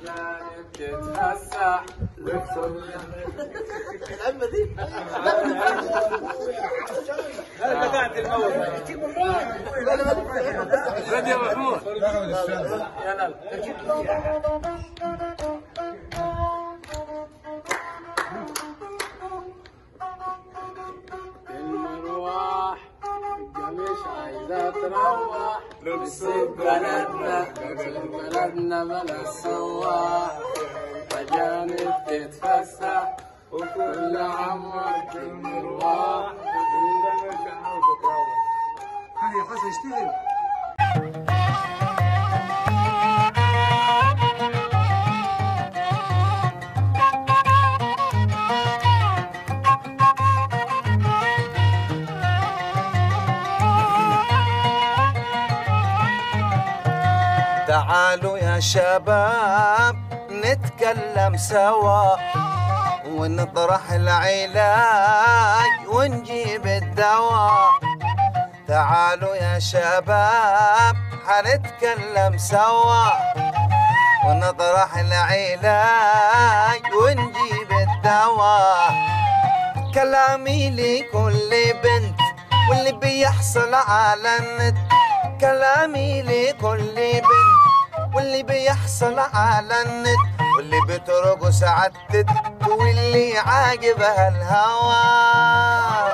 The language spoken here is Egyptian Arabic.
أجانب تتفسح العمة دي بدأت الموت رد يا محمود يلا المروح القميص عايزة تروح لبس بلدنا بلدنا بلا السواح أجانب تتفسح وكل عمرك المروح هاي خلاص اشتغل تعالوا يا شباب نتكلم سوا ونطرح العلاج ونجيب الدواء تعالوا يا شباب حنتكلم سوا ونطرح العلاج ونجيب الدواء كلامي لكل بنت واللي بيحصل على النت كلامي لكل بنت واللي بيحصل على النت واللي بترقص عالتت واللي عاجبها الهوى